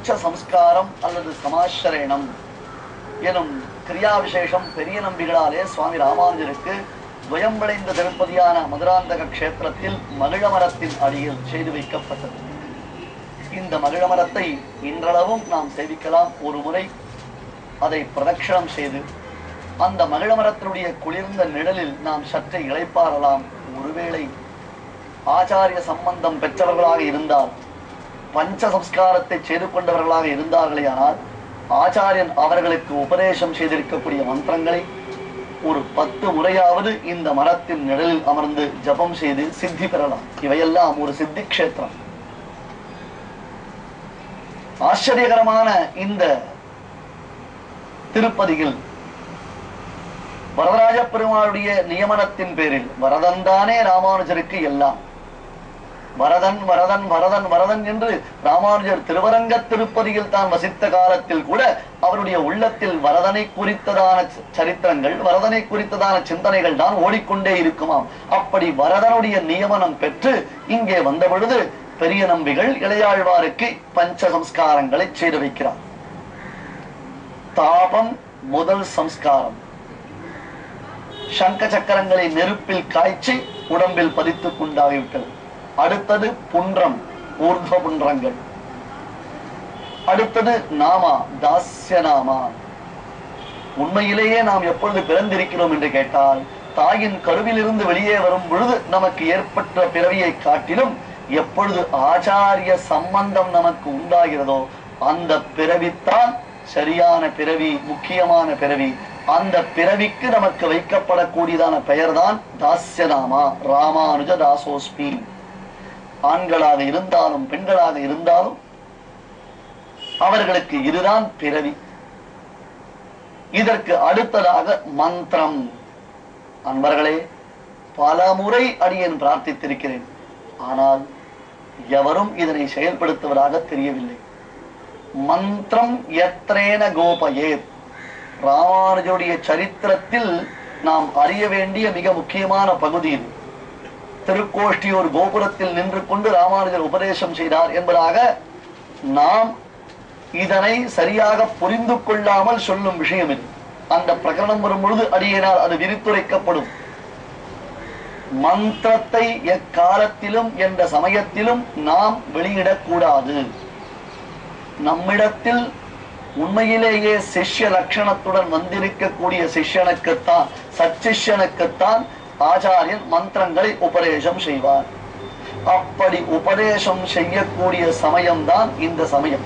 பஞ்ச சம்ஸ்காரம் அல்லது சமாசரேணம் எனும் கிரியா விசேஷம் பெரிய நம்பிகளாலே சுவாமி ராமானுஜருக்கு துவயம் விளைந்த திருப்பதியான மதுராந்தக க்ஷேத்திரத்தில் மகிழமரத்தின் அடியில் செய்து வைக்கப்பட்டது இந்த மகிழமரத்தை இன்றளவும் நாம் சேவிக்கலாம் ஒரு முறை அதை பிரதட்சணம் செய்து அந்த மகிழமரத்தினுடைய குளிர்ந்த நிழலில் நாம் சற்றே இளைப்பாறலாம் ஒருவேளை ஆச்சாரிய சம்பந்தம் பெற்றவர்களாக இருந்தால் பஞ்ச சம்ஸ்காரத்தை செய்து கொண்டவர்களாக இருந்தார்களேயானால் ஆச்சாரியன் அவர்களுக்கு உபதேசம் செய்திருக்கக்கூடிய மந்திரங்களை ஒரு பத்து முறையாவது இந்த மரத்தின் நிழலில் அமர்ந்து ஜபம் செய்து சித்தி பெறலாம் இவையெல்லாம் ஒரு சித்தி க்ஷேத்திரம் ஆச்சரியகரமான இந்த திருப்பதியில் வரதராஜ பெருமாளுடைய நியமனத்தின் பேரில் வரதன்தானே ராமானுஜருக்கு எல்லாம் வரதன் வரதன் வரதன் வரதன் என்று ராமானுஜர் திருவரங்க திருப்பதியில் தான் வசித்த காலத்தில் கூட அவருடைய உள்ளத்தில் வரதனை குறித்ததான ச- சரித்திரங்கள் வரதனை குறித்ததான சிந்தனைகள் தான் ஓடிக்கொண்டே இருக்குமாம் அப்படி வரதனுடைய நியமனம் பெற்று இங்கே வந்த பொழுது பெரிய நம்பிகள் இளையாழ்வாருக்கு பஞ்ச சம்ஸ்காரங்களை செய்து வைக்கிறார் தாபம் முதல் சம்ஸ்காரம் சங்க சக்கரங்களை நெருப்பில் காய்ச்சி உடம்பில் பதித்துக் கொண்டாகிவிட்டது அடுத்தது புன்றம் ஊர்ಧ್ವ புன்றங்கள் அடுத்தது நாமா தாஸ்ய நாமா உண்மையிலேயே நாம் எப்பொழுது பிறந்திருக்கிறோம் என்று கேட்டால் தாயின் கருவிலிருந்து வெளியே வரும் பொழுது நமக்கு ஏற்பட்ட பிறவியை காட்டிலும் எப்பொழுது ஆச்சாரிய சம்பந்தம் நமக்கு உண்டாகிறதோ அந்த பிறவித்தான் சரியான பிறவி முக்கியமான பிறவி அந்த பிறவிக்கு நமக்கு வைக்கப்படக்கூடியதான பெயர்தான் தாஸ்யநாமா ராமானுஜ தாசோஸ்மி ஆண்களாக இருந்தாலும் பெண்களாக இருந்தாலும் அவர்களுக்கு இதுதான் பிறவி இதற்கு அடுத்ததாக மந்திரம் அன்பர்களே பல முறை அடியேன் பிரார்த்தித்திருக்கிறேன் ஆனால் எவரும் இதனை செயல்படுத்துவதாக தெரியவில்லை மந்திரம் எத்திரேன கோபயேத் ராமானுஜருடைய சரித்திரத்தில் நாம் அறிய வேண்டிய மிக முக்கியமான பகுதி இது திருக்கோஷ்டியூர் கோபுரத்தில் நின்று கொண்டு ராமானுஜர் உபதேசம் செய்தார் என்பதாக நாம் இதனை சரியாக புரிந்து கொள்ளாமல் சொல்லும் விஷயம் இது அந்த பிரகரணம் வரும் பொழுது அடியினால் அது விரித்துரைக்கப்படும் மந்திரத்தை எக்காலத்திலும் என்ற சமயத்திலும் நாம் வெளியிடக்கூடாது நம்மிடத்தில் உண்மையிலேயே சிஷ்ய லட்சணத்துடன் வந்திருக்கக்கூடிய சிஷ்யனுக்குத்தான் சச்சிஷ்யனுக்குத்தான் ஆச்சாரியன் மந்திரங்களை உபதேசம் செய்வார் அப்படி உபதேசம் செய்யக்கூடிய சமயம்தான் இந்த சமயம்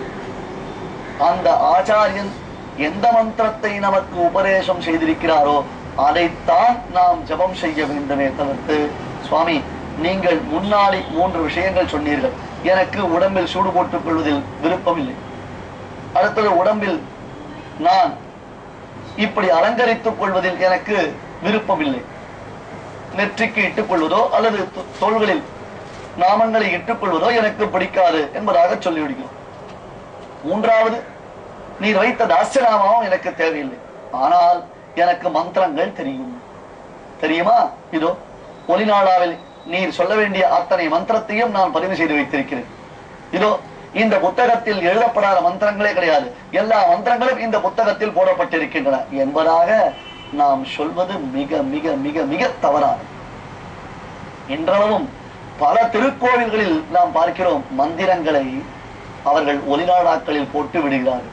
அந்த ஆச்சாரியன் எந்த மந்திரத்தை நமக்கு உபதேசம் செய்திருக்கிறாரோ அதைத்தான் நாம் ஜெபம் செய்ய வேண்டுமே தவிர்த்து சுவாமி நீங்கள் முன்னாடி மூன்று விஷயங்கள் சொன்னீர்கள் எனக்கு உடம்பில் சூடு போட்டுக் கொள்வதில் விருப்பம் இல்லை அடுத்தது உடம்பில் நான் இப்படி அலங்கரித்துக் கொள்வதில் எனக்கு விருப்பம் இல்லை நெற்றிக்கு இட்டுக் கொள்வதோ அல்லது தொ- தோள்களில் நாமங்களை இட்டுக் கொள்வதோ எனக்கு பிடிக்காது என்பதாக சொல்லிவிடுகிறோம் மூன்றாவது நீர் வைத்த தாஸ்யநாமாவும் எனக்கு தேவையில்லை ஆனால் எனக்கு மந்திரங்கள் தெரியும் தெரியுமா இதோ ஒலிநாடாவில் நீர் சொல்ல வேண்டிய அத்தனை மந்திரத்தையும் நான் பதிவு செய்து வைத்திருக்கிறேன் இதோ இந்த புத்தகத்தில் எழுதப்படாத மந்திரங்களே கிடையாது எல்லா மந்திரங்களும் இந்த புத்தகத்தில் போடப்பட்டிருக்கின்றன என்பதாக நாம் சொல்வது மிக மிக மிக மிக தவறானது இன்றளவும் பல திருக்கோவில்களில் நாம் பார்க்கிறோம் மந்திரங்களை அவர்கள் ஒலிநாடாக்களில் போட்டு விடுகிறார்கள்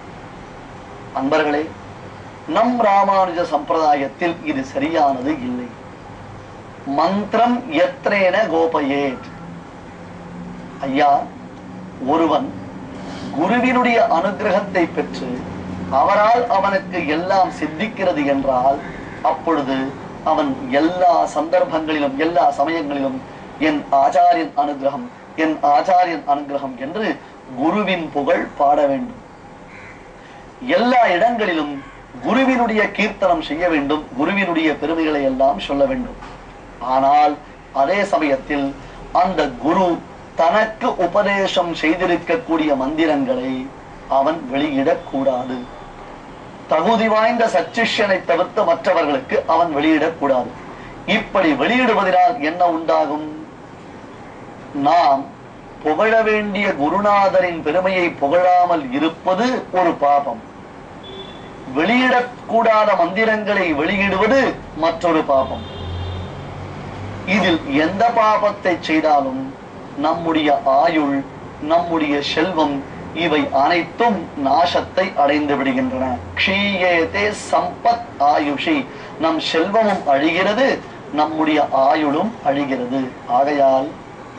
அன்பர்களே நம் ராமானுஜ சம்பிரதாயத்தில் இது சரியானது இல்லை மந்திரம் எத்திரேன கோபயேட் ஐயா ஒருவன் குருவினுடைய அனுகிரகத்தை பெற்று அவரால் அவனுக்கு எல்லாம் சித்திக்கிறது என்றால் அப்பொழுது அவன் எல்லா சந்தர்ப்பங்களிலும் எல்லா சமயங்களிலும் என் ஆச்சாரியன் அனுகிரகம் என் ஆச்சாரியன் அனுகிரகம் என்று குருவின் புகழ் பாட வேண்டும் எல்லா இடங்களிலும் குருவினுடைய கீர்த்தனம் செய்ய வேண்டும் குருவினுடைய பெருமைகளை எல்லாம் சொல்ல வேண்டும் ஆனால் அதே சமயத்தில் அந்த குரு தனக்கு உபதேசம் செய்திருக்கக்கூடிய மந்திரங்களை அவன் வெளியிடக்கூடாது தகுதி வாய்ந்த சச்சிஷ்யனை தவிர்த்து மற்றவர்களுக்கு அவன் வெளியிடக்கூடாது இப்படி வெளியிடுவதனால் என்ன உண்டாகும் நாம் புகழ வேண்டிய குருநாதரின் பெருமையை புகழாமல் இருப்பது ஒரு பாபம் வெளியிடக்கூடாத மந்திரங்களை வெளியிடுவது மற்றொரு பாபம் இதில் எந்த பாபத்தை செய்தாலும் நம்முடைய ஆயுள் நம்முடைய செல்வம் இவை அனைத்தும் நாசத்தை அடைந்து விடுகின்றன க்ஷீயேதே சம்பத் ஆயுஷி நம் செல்வமும் அழிகிறது நம்முடைய ஆயுளும் அழிகிறது ஆகையால்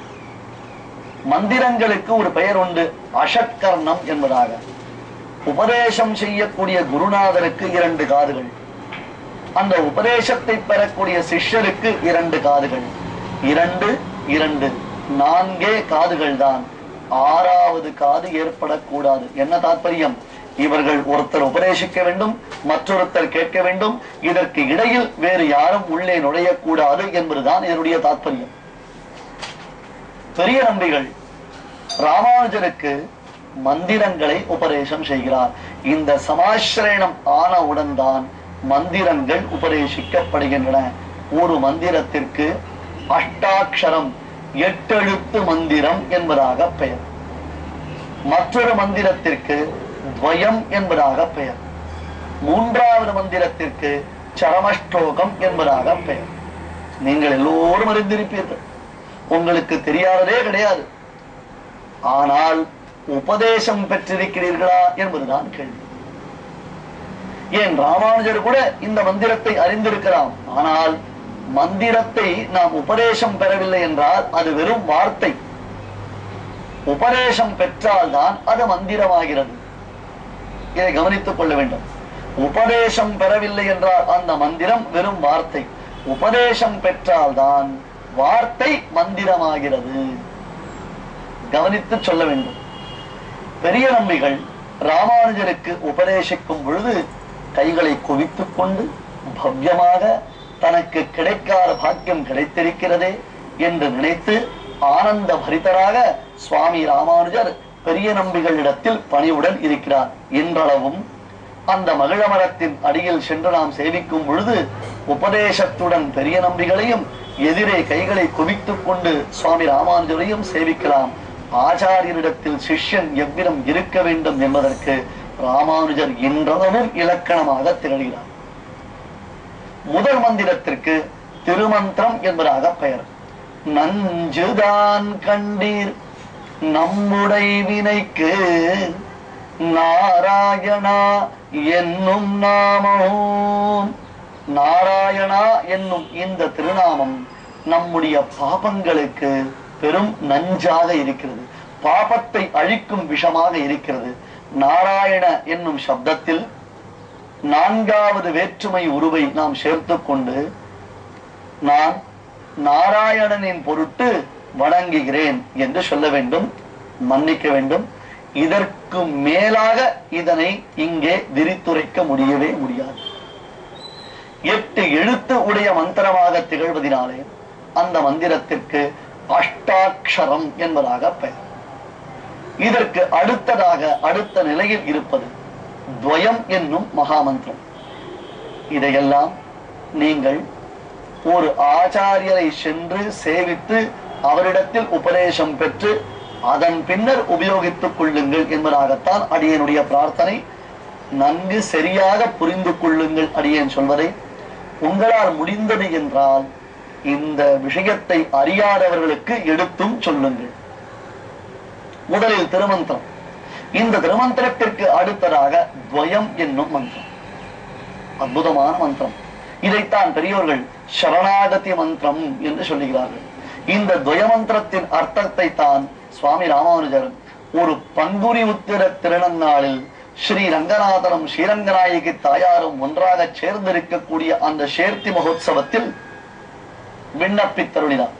மந்திரங்களுக்கு ஒரு பெயர் உண்டு அஷட்கர்ணம் என்பதாக உபதேசம் செய்யக்கூடிய குருநாதருக்கு இரண்டு காதுகள் அந்த உபதேசத்தை பெறக்கூடிய சிஷ்யருக்கு இரண்டு காதுகள் இரண்டு இரண்டு நான்கே காதுகள் தான் ஆறாவது காது ஏற்படக்கூடாது என்ன தாற்பயம் இவர்கள் ஒருத்தர் உபதேசிக்க வேண்டும் மற்றொருத்தர் கேட்க வேண்டும் இதற்கு இடையில் வேறு யாரும் உள்ளே நுழையக்கூடாது என்பதுதான் இதனுடைய தாற்பயம் பெரிய நம்பிகள் ராமானுஜருக்கு மந்திரங்களை உபதேசம் செய்கிறார் இந்த சமாசிரயணம் ஆனவுடன் தான் மந்திரங்கள் உபதேசிக்கப்படுகின்றன ஒரு மந்திரத்திற்கு அஷ்டாட்சரம் எட்டெழுத்து மந்திரம் என்பதாக பெயர் மற்றொரு மந்திரத்திற்கு துவயம் என்பதாக பெயர் மூன்றாவது மந்திரத்திற்கு சரமஸ்லோகம் என்பதாக பெயர் நீங்கள் எல்லோரும் அறிந்திருப்பீர்கள் உங்களுக்கு தெரியாததே கிடையாது ஆனால் உபதேசம் பெற்றிருக்கிறீர்களா என்பதுதான் கேள்வி ஏன் ராமானுஜர் கூட இந்த மந்திரத்தை அறிந்திருக்கலாம் ஆனால் மந்திரத்தை நாம் உபதேசம் பெறவில்லை என்றால் அது வெறும் வார்த்தை உபதேசம் பெற்றால்தான் அது மந்திரமாகிறது இதை கவனித்துக் கொள்ள வேண்டும் உபதேசம் பெறவில்லை என்றால் அந்த மந்திரம் வெறும் வார்த்தை உபதேசம் பெற்றால்தான் வார்த்தை மந்திரமாகிறது கவனித்து சொல்ல வேண்டும் பெரிய நம்பிகள் ராமானுஜருக்கு உபதேசிக்கும் பொழுது கைகளை குவித்துக் கொண்டு பவ்யமாக தனக்கு கிடைக்காத பாக்கியம் கிடைத்திருக்கிறதே என்று நினைத்து ஆனந்த பரிதராக சுவாமி ராமானுஜர் பெரிய நம்பிகளிடத்தில் பணிவுடன் இருக்கிறார் இன்றளவும் அந்த மகிழ மரத்தின் அடியில் சென்று நாம் சேவிக்கும் பொழுது உபதேசத்துடன் பெரிய நம்பிகளையும் எதிரே கைகளை குவித்துக் கொண்டு சுவாமி ராமானுஜரையும் சேவிக்கலாம் ஆச்சாரியரிடத்தில் சிஷ்யன் எவ்விதம் இருக்க வேண்டும் என்பதற்கு ராமானுஜர் இன்றளவும் இலக்கணமாக திகழ்கிறார் முதல் மந்திரத்திற்கு திருமந்திரம் என்பதாக பெயர் நஞ்சுதான் கண்டீர் நம்முடை வினைக்கு நாராயணா என்னும் நாமம் நாராயணா என்னும் இந்த திருநாமம் நம்முடைய பாபங்களுக்கு பெரும் நஞ்சாக இருக்கிறது பாபத்தை அழிக்கும் விஷமாக இருக்கிறது நாராயண என்னும் சப்தத்தில் நான்காவது வேற்றுமை உருவை நாம் சேர்த்துக் கொண்டு நான் நாராயணனின் பொருட்டு வணங்குகிறேன் என்று சொல்ல வேண்டும் மன்னிக்க வேண்டும் இதற்கு மேலாக இதனை இங்கே விரித்துரைக்க முடியவே முடியாது எட்டு எழுத்து உடைய மந்திரமாக திகழ்வதினாலே அந்த மந்திரத்திற்கு அஷ்டாட்சரம் என்பதாக பெயர் இதற்கு அடுத்ததாக அடுத்த நிலையில் இருப்பது துவயம் என்னும் மகாமந்திரம் இதையெல்லாம் நீங்கள் ஒரு ஆச்சாரியரை சென்று சேவித்து அவரிடத்தில் உபதேசம் பெற்று அதன் பின்னர் உபயோகித்துக் கொள்ளுங்கள் என்பதாகத்தான் அடியனுடைய பிரார்த்தனை நன்கு சரியாக புரிந்து கொள்ளுங்கள் அடியேன் சொல்வதை உங்களால் முடிந்தது என்றால் இந்த விஷயத்தை அறியாதவர்களுக்கு எடுத்தும் சொல்லுங்கள் முதலில் திருமந்திரம் இந்த திருமந்திரத்திற்கு அடுத்ததாக துவயம் என்னும் மந்திரம் அற்புதமான மந்திரம் இதைத்தான் பெரியோர்கள் சரணாகதி மந்திரம் என்று சொல்லுகிறார்கள் இந்த துவய மந்திரத்தின் அர்த்தத்தை தான் சுவாமி ராமானுஜர் ஒரு பங்குனி உத்திர திருநன்னாளில் ஸ்ரீ ரங்கநாதனும் ஸ்ரீரங்கநாயகி தாயாரும் ஒன்றாக சேர்ந்திருக்கக்கூடிய அந்த சேர்த்தி மகோத்சவத்தில் விண்ணப்பித்தருளினார்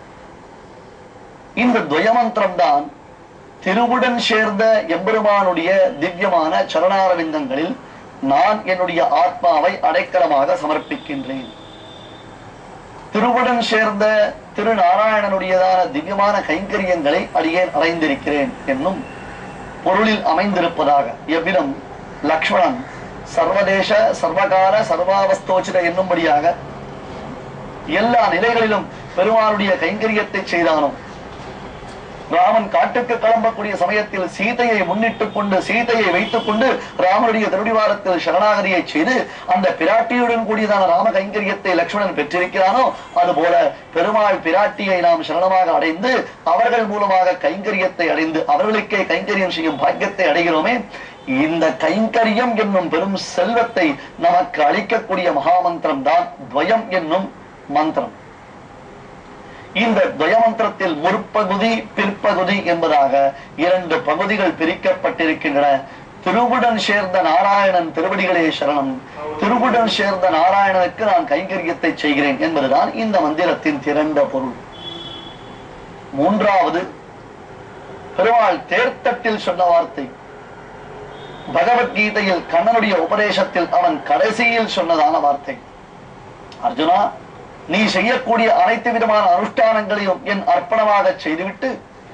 இந்த துவயமந்திரம் தான் திருவுடன் சேர்ந்த எம்பெருமானுடைய திவ்யமான சரணாரவிந்தங்களில் நான் என்னுடைய ஆத்மாவை அடைக்கலமாக சமர்ப்பிக்கின்றேன் திருவுடன் சேர்ந்த திருநாராயணனுடையதான திவ்யமான கைங்கரியங்களை அடியேன் அடைந்திருக்கிறேன் என்னும் பொருளில் அமைந்திருப்பதாக எவ்விதம் லக்ஷ்மணன் சர்வதேச சர்வகால சர்வாவஸ்தோச்சித என்னும்படியாக எல்லா நிலைகளிலும் பெருமானுடைய கைங்கரியத்தை செய்தானோ ராமன் காட்டுக்கு கிளம்பக்கூடிய சமயத்தில் சீதையை முன்னிட்டுக் கொண்டு சீதையை வைத்துக் கொண்டு ராமனுடைய திருடிவாரத்தில் சரணாகதியை செய்து அந்த பிராட்டியுடன் கூடியதான ராம கைங்கரியத்தை லக்ஷ்மணன் பெற்றிருக்கிறானோ அதுபோல பெருமாள் பிராட்டியை நாம் சரணமாக அடைந்து அவர்கள் மூலமாக கைங்கரியத்தை அடைந்து அவர்களுக்கே கைங்கரியம் செய்யும் பாக்கியத்தை அடைகிறோமே இந்த கைங்கரியம் என்னும் பெரும் செல்வத்தை நமக்கு அளிக்கக்கூடிய மகாமந்திரம் தான் துவயம் என்னும் மந்திரம் இந்த துவயமந்திரத்தில் முற்பகுதி பிற்பகுதி என்பதாக இரண்டு பகுதிகள் பிரிக்கப்பட்டிருக்கின்றன திருவுடன் சேர்ந்த நாராயணன் திருவடிகளே சரணம் திருவுடன் சேர்ந்த நாராயணனுக்கு நான் கைங்கரியத்தை செய்கிறேன் என்பதுதான் இந்த மந்திரத்தின் திரண்ட பொருள் மூன்றாவது பெருமாள் தேர்த்தட்டில் சொன்ன வார்த்தை பகவத்கீதையில் கண்ணனுடைய உபதேசத்தில் அவன் கடைசியில் சொன்னதான வார்த்தை அர்ஜுனா நீ செய்யக்கூடிய அனைத்து விதமான அனுஷ்டானங்களையும் என் அர்ப்பணமாக செய்துவிட்டு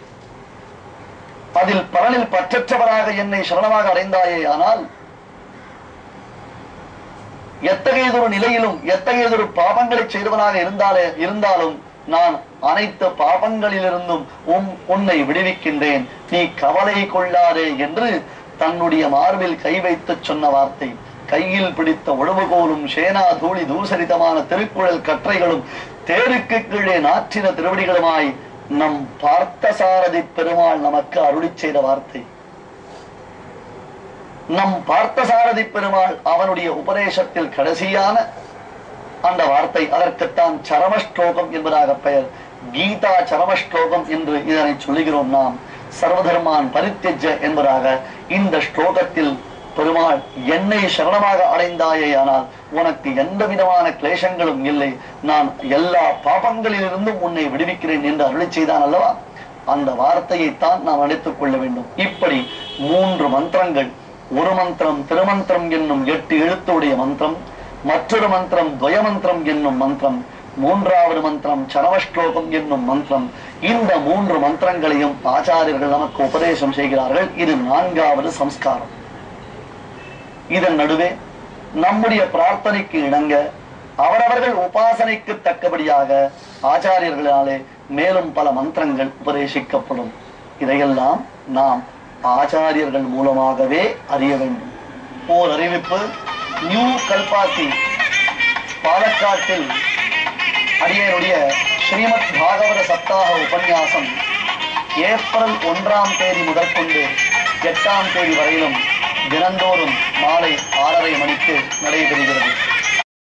அதில் பலனில் பற்றற்றவராக என்னை சரணமாக அடைந்தாயே ஆனால் எத்தகையதொரு நிலையிலும் எத்தகையதொரு பாபங்களை செய்தவனாக இருந்தாலே இருந்தாலும் நான் அனைத்து பாபங்களிலிருந்தும் உம் உன்னை விடுவிக்கின்றேன் நீ கவலை கொள்ளாதே என்று தன்னுடைய மார்பில் கை வைத்து சொன்ன வார்த்தை கையில் பிடித்த உழவுகோலும் சேனா தூளி தூசரிதமான திருக்குழல் கற்றைகளும் தேருக்கு கீழே நாற்றின திருவடிகளுமாய் நம் பார்த்தசாரதி பெருமாள் நமக்கு அருளிச் செய்த வார்த்தை நம் பார்த்தசாரதி பெருமாள் அவனுடைய உபதேசத்தில் கடைசியான அந்த வார்த்தை அதற்குத்தான் சரமஸ்லோகம் என்பதாக பெயர் கீதா சரமஸ்லோகம் என்று இதனை சொல்லுகிறோம் நாம் சர்வதர்மான் பரித்தெஜ என்பதாக இந்த ஸ்லோகத்தில் பெருமாள் என்னை சரணமாக அடைந்தாயே ஆனால் உனக்கு எந்த விதமான கிளேசங்களும் இல்லை நான் எல்லா பாபங்களிலிருந்தும் உன்னை விடுவிக்கிறேன் என்று அருளி செய்தான் அல்லவா அந்த வார்த்தையைத்தான் நாம் அழைத்துக் கொள்ள வேண்டும் இப்படி மூன்று மந்திரங்கள் ஒரு மந்திரம் திருமந்திரம் என்னும் எட்டு எழுத்துடைய மந்திரம் மற்றொரு மந்திரம் துவயமந்திரம் என்னும் மந்திரம் மூன்றாவது மந்திரம் சரவஸ்லோகம் என்னும் மந்திரம் இந்த மூன்று மந்திரங்களையும் ஆச்சாரியர்கள் நமக்கு உபதேசம் செய்கிறார்கள் இது நான்காவது சம்ஸ்காரம் இதன் நடுவே நம்முடைய பிரார்த்தனைக்கு இணங்க அவரவர்கள் உபாசனைக்கு தக்கபடியாக ஆச்சாரியர்களாலே மேலும் பல மந்திரங்கள் உபதேசிக்கப்படும் இதையெல்லாம் நாம் ஆச்சாரியர்கள் மூலமாகவே அறிய வேண்டும் ஓர் அறிவிப்பு நியூ கல்பாத்தி பாலக்காட்டில் அடியனுடைய ஸ்ரீமத் பாகவத சப்தாக உபன்யாசம் ஏப்ரல் ஒன்றாம் தேதி முதற்கொண்டு எட்டாம் தேதி வரையிலும் தினந்தோறும் மாலை ஆறரை மணிக்கு நடைபெறுகிறது